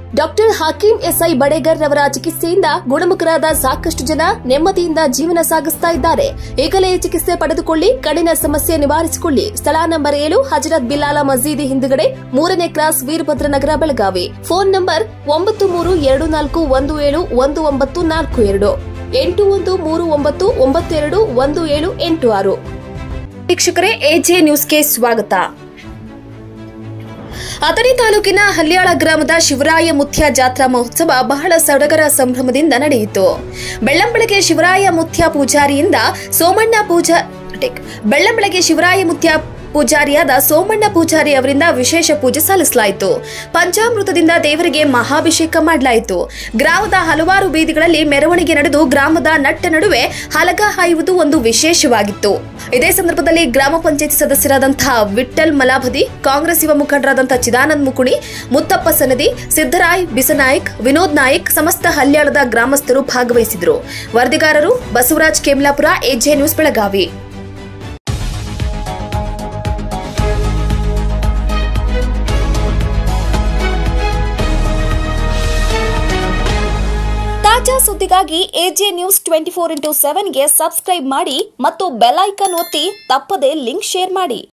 Doctor Hakim SI ಬಡೇಗರ್ ರವರ ಚಿಕಿತ್ಸೆಯಿಂದ ಗುಣಮುಖರಾದ ಸಾಕಷ್ಟು ಜನ ನೆಮ್ಮದಿಯಿಂದ ಜೀವನ ಸಾಗಿಸ್ತಾ ಇದ್ದಾರೆ ಈಗಲೇ ಚಿಕಿತ್ಸೆ ಪಡೆದುಕೊಳ್ಳಿ ಕಣ್ಣಿನ ಸಮಸ್ಯೆ ನಿವಾರಿಸಿಕೊಳ್ಳಿ ಸ್ಥಳ ನಂಬರ್ ಏಳು ಹಜರತ್ ಬಿಲಾಲ ಮಸೀದಿ ಹಿಂದುಗಡೆ ಮೂರನೇ cross Veerabhadra Nagar Belagavi phone number ಒಂಬತ್ತು ಮೂರು ಎರಡು ನಾಲ್ಕು ಒಂದು ಏಳು ಒಂದು ಒಂಬತ್ತು ನಾಲ್ಕು ಎರಡು ಎಂಟು ಒಂದು ಮೂರು ಒಂಬತ್ತು ಒಂಬತ್ತು ಎರಡು ಒಂದು ಏಳು ಎಂಟು ಆರು ವೀಕ್ಷಕರೇ ಎಜೆ ನ್ಯೂಸ್ಗೆ ಸ್ವಾಗತ ಅಥಣಿ ತಾಲೂಕಿನ ಹಲ್ಯಾಳ ಗ್ರಾಮದ ಶಿವರಾಯ ಮುತ್ಯ ಜಾತ್ರಾ ಮಹೋತ್ಸವ ಬಹಳ ಸಡಗರ ಸಂಭ್ರಮದಿಂದ ನಡೆಯಿತು ಬೆಳ್ಳಂಬೆಳಗ್ಗೆ ಶಿವರಾಯ ಮುತ್ಯ ಪೂಜಾರಿಯಿಂದ ಸೋಮಣ್ಣ ಪೂಜಾ ಟೆಕ್. ಬೆಳ್ಳಂಬೆಳಗ್ಗೆ ಶಿವರಾಯ ಮುತ್ಯ ಪೂಜಾರಿಯಾದ ಸೋಮಣ್ಣ ಪೂಜಾರಿ ಅವರಿಂದ ವಿಶೇಷ ಪೂಜೆ ಸಲ್ಲಿಸಲಾಯಿತು ಪಂಚಾಮೃತದಿಂದ ದೇವರಿಗೆ ಮಹಾಭಿಷೇಕ ಮಾಡಲಾಯಿತು ಗ್ರಾಮದ ಹಲವಾರು ಬೀದಿಗಳಲ್ಲಿ ಮೆರವಣಿಗೆ ನಡೆದು ಗ್ರಾಮದ ನಟ್ಟ ನಡುವೆ ಹಲಗ ಹಾಯುವುದು ಒಂದು ವಿಶೇಷವಾಗಿತ್ತು ಇದೇ ಸಂದರ್ಭದಲ್ಲಿ ಗ್ರಾಮ ಪಂಚಾಯತ್ ಸದಸ್ಯರಾದಂತಹ ವಿಠಲ್ ಮಲಾಭದಿ ಕಾಂಗ್ರೆಸ್ ಯುವ ಮುಖಂಡರಾದಂತಹ ಚಿದಾನಂದ್ ಮುಕುಣಿ ಮುತ್ತಪ್ಪ ಸನದಿ ಸಿದ್ದರಾಯ್ ಬಿಸನಾಯಕ್ ವಿನೋದ್ ನಾಯಕ್ ಸಮಸ್ತ ಹಲ್ಯಾಳದ ಗ್ರಾಮಸ್ಥರು ಭಾಗವಹಿಸಿದರು ವರದಿಗಾರರು ಬಸವರಾಜ್ ಕೇಮ್ಲಾಪುರ ಎಜೆ ನ್ಯೂಸ್ ಬೆಳಗಾವಿ ತಾಜಾ ಸುದ್ದಿಗಾಗಿ AJ news twenty four into ಸೆವೆನ್ಗೆ ಸಬ್ಸ್ಕ್ರೈಬ್ ಮಾಡಿ ಮತ್ತು ಬೆಲ್ ಐಕಾನ್ ಒತ್ತಿ ತಪ್ಪದೇ ಲಿಂಕ್ ಶೇರ್ ಮಾಡಿ